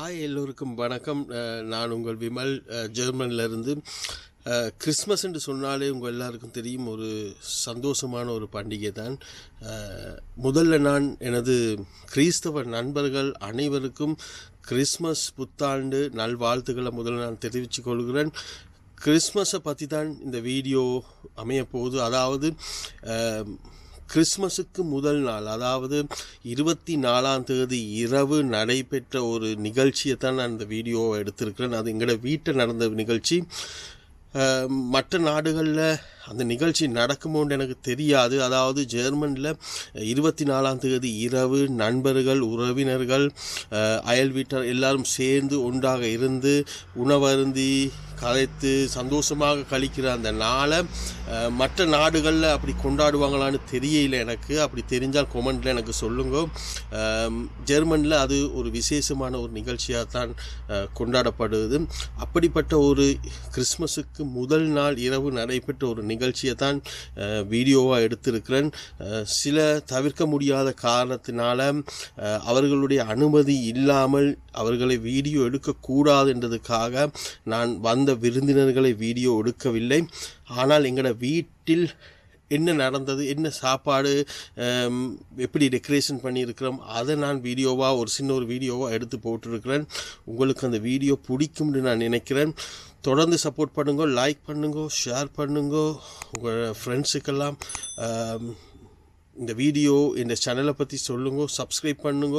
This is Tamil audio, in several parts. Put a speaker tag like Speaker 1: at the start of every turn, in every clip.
Speaker 1: ஹாய் எல்லோருக்கும் வணக்கம் அஹ், நான் உங்கள் விமல் அஹ், ஜெர்மனிலிருந்து அஹ், கிறிஸ்மஸ் என்று சொன்னாலே உங்கள் எல்லாருக்கும் தெரியும் ஒரு சந்தோஷமான ஒரு பண்டிகை தான் அஹ், முதல்ல நான் எனது கிறிஸ்தவ நண்பர்கள் அனைவருக்கும் கிறிஸ்மஸ் புத்தாண்டு நல்வாழ்த்துக்களை முதல்ல நான் தெரிவித்துக் கொள்கிறேன் கிறிஸ்மஸை பற்றி தான் இந்த வீடியோ அமைய போகுது அதாவது அஹ், கிறிஸ்மஸுக்கு முதல் நாள் அதாவது இருபத்தி நாலாம் தேதி இரவு நடைபெற்ற ஒரு நிகழ்ச்சியை தான் நான் இந்த வீடியோவை எடுத்திருக்கிறேன் அது எங்களோட வீட்டில் நடந்த நிகழ்ச்சி அஹ், மற்ற நாடுகளில் அந்த நிகழ்ச்சி நடக்குமோன்னு எனக்கு தெரியாது அதாவது ஜெர்மனில் இருபத்தி நாலாம் தேதி இரவு நண்பர்கள் உறவினர்கள் அஹ், அயல் வீட்டார் எல்லாரும் சேர்ந்து ஒன்றாக இருந்து உணவருந்தி கலைத்து சந்தோஷமாக கழிக்கிற அந்த நாளை அஹ், மற்ற நாடுகளில் அப்படி கொண்டாடுவாங்களான்னு தெரியல எனக்கு அப்படி தெரிஞ்சால் கொமெண்டில் எனக்கு சொல்லுங்க அஹ், ஜெர்மனில் அது ஒரு விசேஷமான ஒரு நிகழ்ச்சியாக தான் அஹ், கொண்டாடப்படுது அப்படிப்பட்ட ஒரு கிறிஸ்மஸுக்கு முதல் நாள் இரவு நடைபெற்ற ஒரு நிகழ்ச்சியை தான் வீடியோவாக எடுத்திருக்கிறேன் அஹ், சில தவிர்க்க முடியாத காரணத்தினால அஹ், அவர்களுடைய அனுமதி இல்லாமல் அவர்களை வீடியோ எடுக்கக்கூடாது என்றதுக்காக நான் வந்த விருந்தினர்களை வீடியோ எடுக்கவில்லை ஆனால் எங்களோட வீட்டில் என்ன நடந்தது என்ன சாப்பாடு ஹம், எப்படி டெக்கரேஷன் பண்ணியிருக்கிறோம் அதை நான் வீடியோவாக ஒரு சின்ன ஒரு வீடியோவாக எடுத்து போட்டிருக்கிறேன் உங்களுக்கு அந்த வீடியோ பிடிக்கும்னு நான் நினைக்கிறேன் தொடர்ந்து சப்போர்ட் பண்ணுங்க லைக் பண்ணுங்க ஷேர் பண்ணுங்க உங்கள் ஃப்ரெண்ட்ஸுக்கெல்லாம் ஹம், இந்த வீடியோ இந்த சேனலை பற்றி சொல்லுங்க சப்ஸ்கிரைப் பண்ணுங்க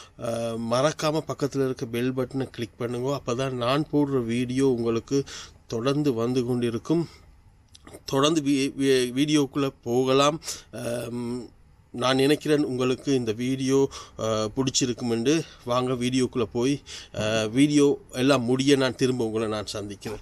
Speaker 1: மறக்காமல் பக்கத்தில் இருக்க பெல் பட்டனை கிளிக் பண்ணுங்க அப்போ தான் நான் போடுற வீடியோ உங்களுக்கு தொடர்ந்து வந்து கொண்டிருக்கும் தொடர்ந்து வீ- வீ- வீடியோக்குள்ளே போகலாம் அம், நான் நினைக்கிறேன் உங்களுக்கு இந்த வீடியோ அஹ், பிடிச்சிருக்கும் என்று வாங்க வீடியோக்குள்ளே போய் அஹ், வீடியோ எல்லாம் முடிய நான் திரும்ப உங்களை நான் சந்திக்கிறேன்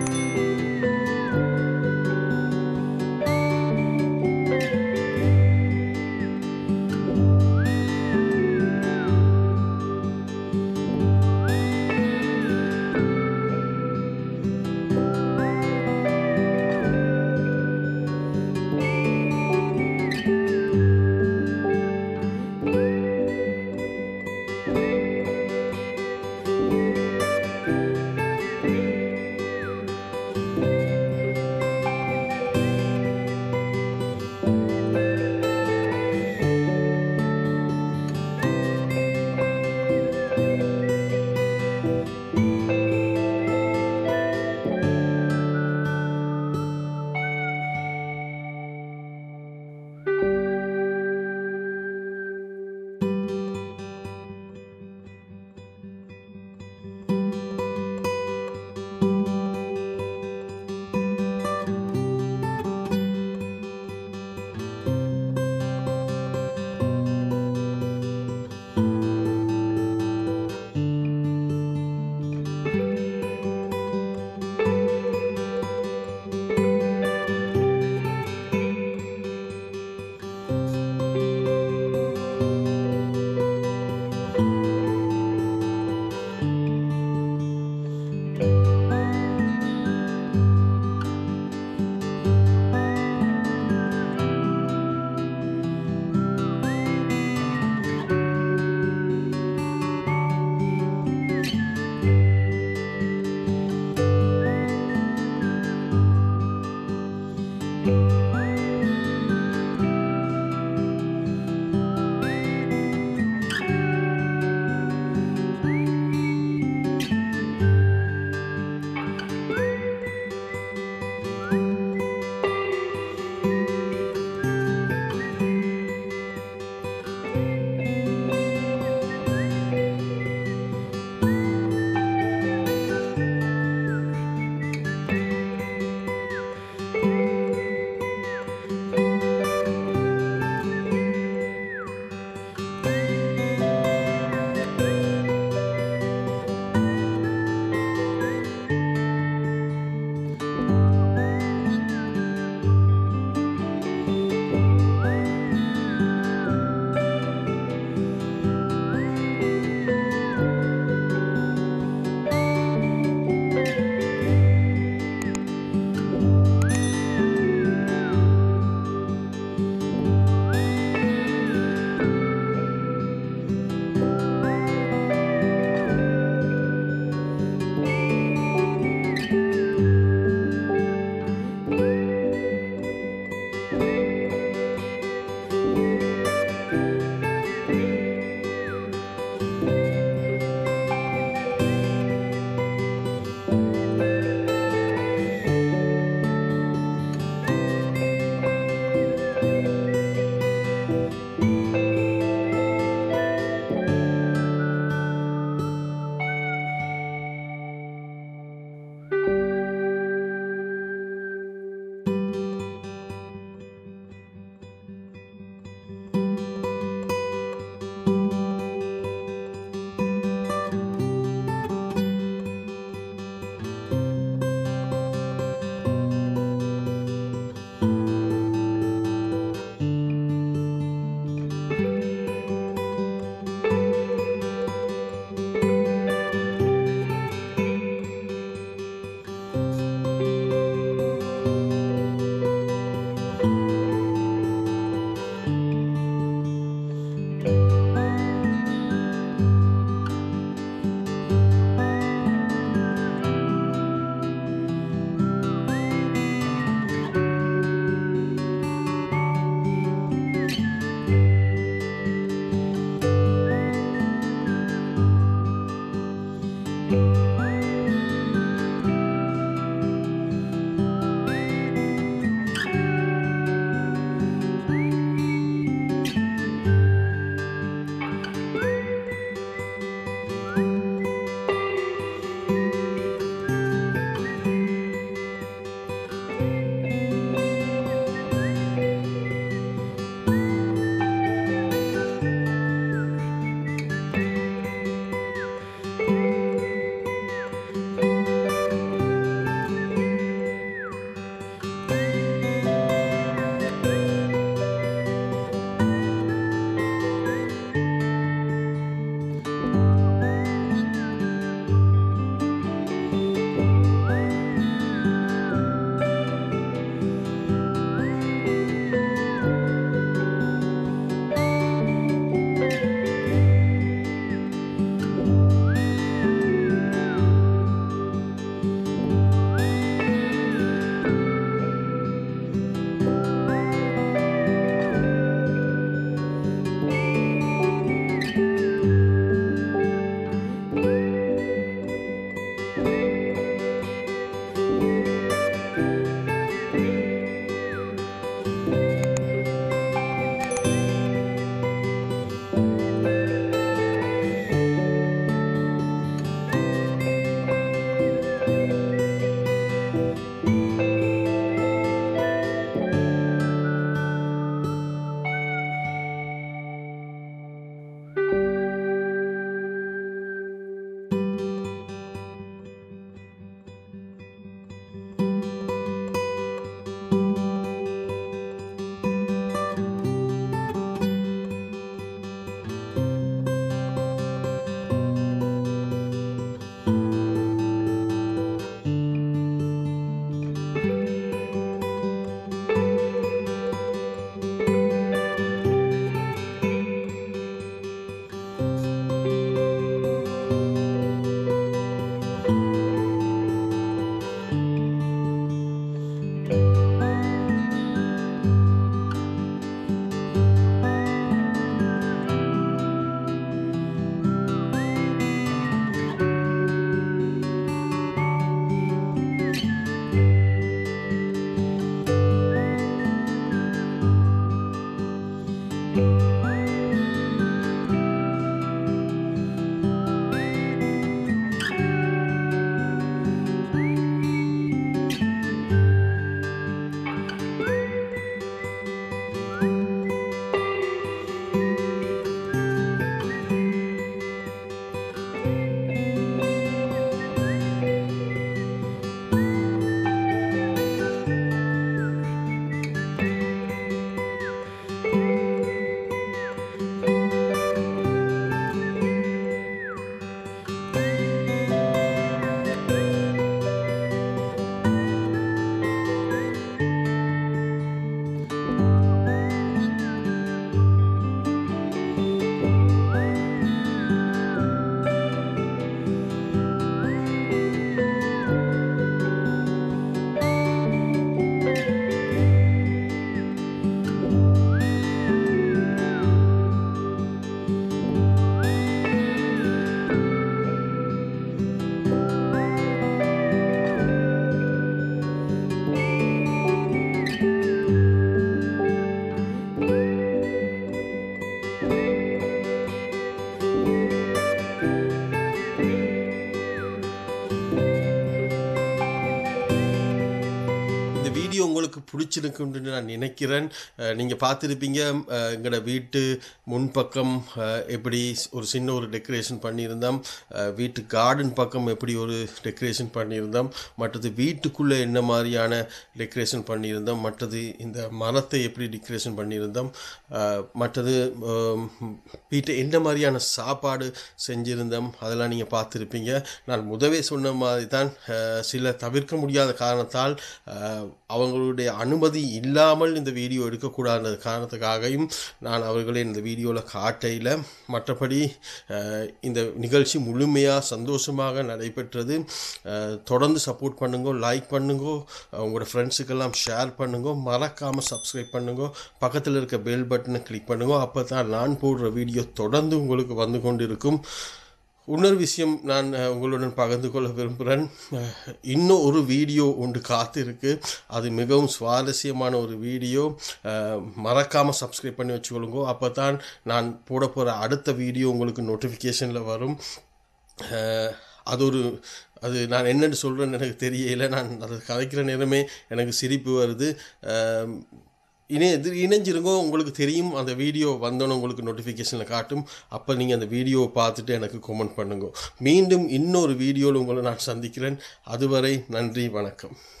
Speaker 1: வீடியோ உங்களுக்கு பிடிச்சிருக்குன்னு நான் நினைக்கிறேன் நீங்கள் பார்த்துருப்பீங்க அஹ், எங்களோட வீட்டு முன்பக்கம் அஹ், எப்படி ஒரு சின்ன ஒரு டெக்கரேஷன் பண்ணியிருந்தோம் அஹ், வீட்டு கார்டன் பக்கம் எப்படி ஒரு டெக்கரேஷன் பண்ணியிருந்தோம் மற்றது வீட்டுக்குள்ளே என்ன மாதிரியான டெக்கரேஷன் பண்ணியிருந்தோம் மற்றது இந்த மரத்தை எப்படி டெக்கரேஷன் பண்ணியிருந்தோம் அஹ், மற்றது அஹ், வீட்டை என்ன மாதிரியான சாப்பாடு செஞ்சிருந்தோம் அதெல்லாம் நீங்கள் பார்த்துருப்பீங்க நான் முதவே சொன்ன மாதிரி தான் அஹ், சில தவிர்க்க முடியாத காரணத்தால் அஹ், அவங்களுடைய அனுமதி இல்லாமல் இந்த வீடியோ எடுக்கக்கூடாத காரணத்துக்காகவும் நான் அவர்களை இந்த வீடியோவில் காட்டையில் மற்றபடி அஹ், இந்த நிகழ்ச்சி முழுமையாக சந்தோஷமாக நடைபெற்றது அஹ், தொடர்ந்து சப்போர்ட் பண்ணுங்க லைக் பண்ணுங்க அஹ், உங்களோட ஃப்ரெண்ட்ஸுக்கெல்லாம் ஷேர் பண்ணுங்க மறக்காமல் சப்ஸ்கிரைப் பண்ணுங்க பக்கத்தில் இருக்க பெல் பட்டனை கிளிக் பண்ணுங்க அப்போ தான் நான் போடுற வீடியோ தொடர்ந்து உங்களுக்கு வந்து கொண்டு இருக்கும் இன்னொரு விஷயம் நான் அஹ், உங்களுடன் பகிர்ந்து கொள்ள விரும்புகிறேன் அஹ், இன்னும் ஒரு வீடியோ ஒன்று காத்திருக்கு அது மிகவும் சுவாரஸ்யமான ஒரு வீடியோ மறக்காமல் சப்ஸ்கிரைப் பண்ணி வச்சுக்கொள்ளுங்க அப்போ தான் நான் போட போகிற அடுத்த வீடியோ உங்களுக்கு நோட்டிஃபிகேஷனில் வரும் அஹ், அது ஒரு அது நான் என்னென்னு சொல்கிறேன்னு எனக்கு தெரியல நான் அதை கதைக்கிற நேரமே எனக்கு சிரிப்பு வருது அஹ், இணை இது இணைஞ்சிருங்கோ உங்களுக்கு தெரியும் அந்த வீடியோ வந்தோன்னே உங்களுக்கு நோட்டிஃபிகேஷனில் காட்டும் அப்போ நீங்கள் அந்த வீடியோவை பார்த்துட்டு எனக்கு கமெண்ட் பண்ணுங்க மீண்டும் இன்னொரு வீடியோவில் உங்களை நான் சந்திக்கிறேன் அதுவரை நன்றி வணக்கம்